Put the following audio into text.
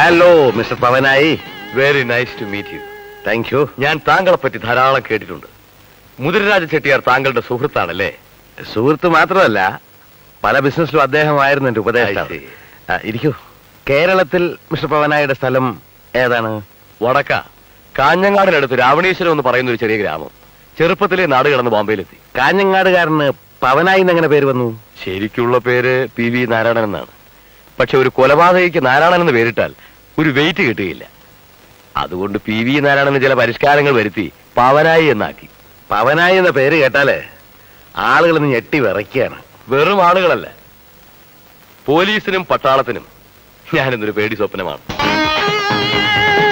Hello Mr Pavanayi very nice to meet you thank you ഞാൻ താങ്കളെ പറ്റി ധാരാളം കേട്ടിട്ടുണ്ട് മുതിരരാജ ചെട്ടിയാർ താങ്കളുടെ സുഹൃത്താണല്ലേ സുഹൃത്ത് മാത്രമല്ല പല ബിസിനസ്സിലും അദ്ദേഹമായിരുന്നു എന്റെ ഉപദേഷ്ടാവ് I see. ആ, ഇരിക്കൂ കേരളത്തിൽ മിസ്റ്റർ പവനായുടെ സ്ഥലം ഏതാണ് വടക്ക കാഞ്ഞങ്ങാടിനടുത്ത് രാവണീശ്വരം എന്ന് പറയുന്ന ഒരു ചെറിയ ഗ്രാമം ചെറുപ്പത്തിലെ നാട് കടന്ന് ബോംബെയിലെത്തി കാഞ്ഞങ്ങാടുകാരന് പവനായി എന്നെങ്ങനെ പേര് വന്നു ശരിക്കുള്ള പേര് പി വി നാരായണൻ എന്നാണ് പക്ഷെ ഒരു കൊലപാതകയ്ക്ക് നാരായണൻ എന്ന് പേരിട്ടാൽ ഒരു വെയിറ്റ് കിട്ടുകയില്ല അതുകൊണ്ട് പി വി നാരായണന് ചില പരിഷ്കാരങ്ങൾ വരുത്തി പവനായി എന്നാക്കി പവനായി എന്ന പേര് കേട്ടാലേ ആളുകൾ ഇന്ന് ഞെട്ടി വിറയ്ക്കുകയാണ് വെറും ആളുകളല്ല പോലീസിനും പട്ടാളത്തിനും ഞാനിന്നൊരു പേടി സ്വപ്നമാണ്